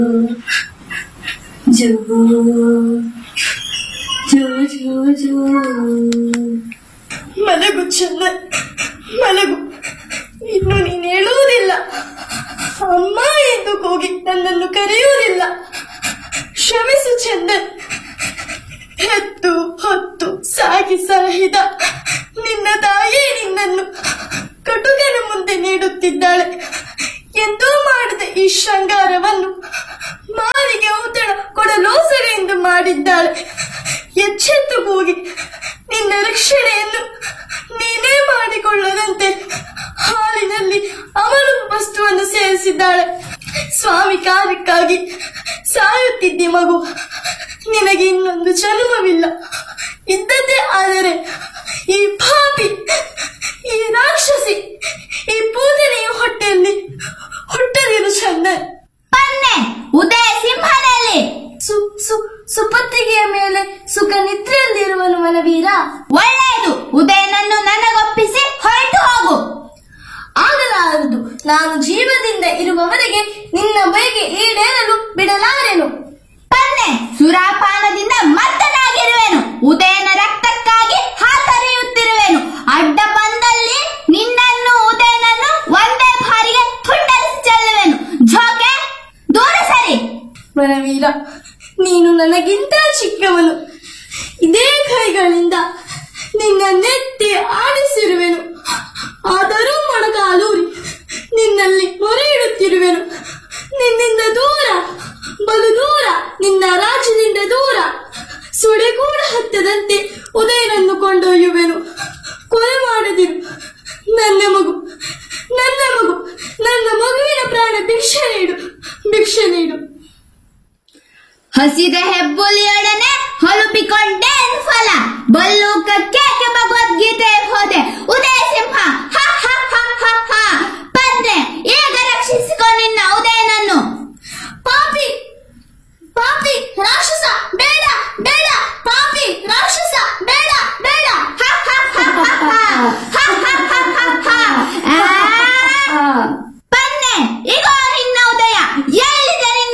ಜೋ ಜೋ ಜೋ ಜೋ ಮಲಗು ಚಂದ ಮಲಗು ಇನ್ನು ನೀನು ಹೇಳುವುದಿಲ್ಲ ಅಮ್ಮ ಎಂದು ಹೋಗಿ ನನ್ನನ್ನು ಕರೆಯುವುದಿಲ್ಲ ಕ್ಷಮಿಸು ಚಂದನ್ ಹೆತ್ತು ಹೊತ್ತು ಸಾಗಿ ಸಾಹಿದ ನಿನ್ನ ತಾಯಿಯೇ ನಿನ್ನನ್ನು ಕಟುಕನ ಮುಂದೆ ನೀಡುತ್ತಿದ್ದಾಳೆ ಎಂದೂ ಮಾಡದ ಈ ಶೃಂಗಾರವನ್ನು ಮಾರಿಗೆ ಔತಣ ಕೊಡಲೋಸಗ ಎಂದು ಮಾಡಿದ್ದಾಳೆ ಎಚ್ಚೆತ್ತು ಹೋಗಿ ನಿನ್ನ ರಕ್ಷಣೆಯನ್ನು ನೀನೇ ಮಾಡಿಕೊಳ್ಳದಂತೆ ಹಾಲಿನಲ್ಲಿ ಅವಳು ವಸ್ತುವನ್ನು ಸೇರಿಸಿದ್ದಾಳೆ ಸ್ವಾಮಿ ಕಾರ್ಯಕ್ಕಾಗಿ ಸಾಯುತ್ತಿದ್ದಿ ಮಗು ನಿನಗೆ ಇನ್ನೊಂದು ಜನ್ಮವಿಲ್ಲ ಇದ್ದದ್ದೇ ಆದರೆ ಈ ಪಾಪಿ ಈ ರಾಕ್ಷಸಿ ಈ ಪೂಜನೆಯ ಹೊಟ್ಟೆಯಲ್ಲಿ ಹುಟ್ಟದಿರು ಚಂದನ್ ಪನ್ನೆ ಉದಯ ಸಿಂಹನಲ್ಲಿ ಸು ಸು ಸುಪತ್ತಿಗೆಯ ಮೇಲೆ ಸುಖ ನಿದ್ರೆಯಲ್ಲಿರುವನು ಮನವೀರ ಒಳ್ಳೆಯದು ಉದಯನನ್ನು ನನಗೊಪ್ಪಿಸಿ ಹೊರಟು ಹೋಗು ಆಗಲಾರದು ನಾನು ಜೀವದಿಂದ ಇರುವವರೆಗೆ ನಿನ್ನ ಬಯಕೆ ಈಡೇರಲು ಬಿಡಲಾರೆನು ಪನ್ನೆ ಸುರಾಪಾನದಿಂದ ಮತ್ತನಾಗಿರುವೆನು ಉದಯನ ರಕ್ತಕ್ಕಾಗಿ ಹಾತೊರೆಯುತ್ತಿರುವೆನು ಅಡ್ಡ ಬಂದಲ್ಲಿ ನಿನ್ನನ್ನು ಉದಯನನ್ನು ಒಂದೇ ಬಾರಿಗೆ ತುಂಡರಿಸಿ ಚೆಲ್ಲುವೆನು ಜೋಕೆ ದೂರ ಸರಿ ಮನವೀರ ನೀನು ನನಗಿಂತ ಚಿಕ್ಕವನು ಇದೇ ಕೈಗಳಿಂದ ನಿನ್ನ ನೆತ್ತಿ ಆಡಿಸಿರುವೆನು ಆದರೂ ಮೊಣಕಾಲೂರಿ ನಿನ್ನಲ್ಲಿ ಮೊರೆ ಇಡುತ್ತಿರುವೆನು ನಿನ್ನಿಂದ ದೂರ ಬಲು ದೂರ ನಿನ್ನ ರಾಜ್ಯದಿಂದ ದೂರ ಸುಡೆ ಕೂಡ ಹತ್ತದಂತೆ ಉದಯನನ್ನು ಕೊಂಡೊಯ್ಯುವೆನು ಕೊಲೆ ಮಾಡದಿರು ನನ್ನ ಮಗು ನನ್ನ ಮಗು ನನ್ನ ಮಗುವಿನ ಪ್ರಾಣ ಭಿಕ್ಷೆ ನೀಡು ಭಿಕ್ಷೆ ನೀಡು ಹಸಿದ ಹೆಬ್ಬುಲಿಯೊಡನೆ ಹೊಲುಪಿಕೊಂಡೇನು ಫಲ ಬಲ್ಲೂಕಕ್ಕೆ ಬಗು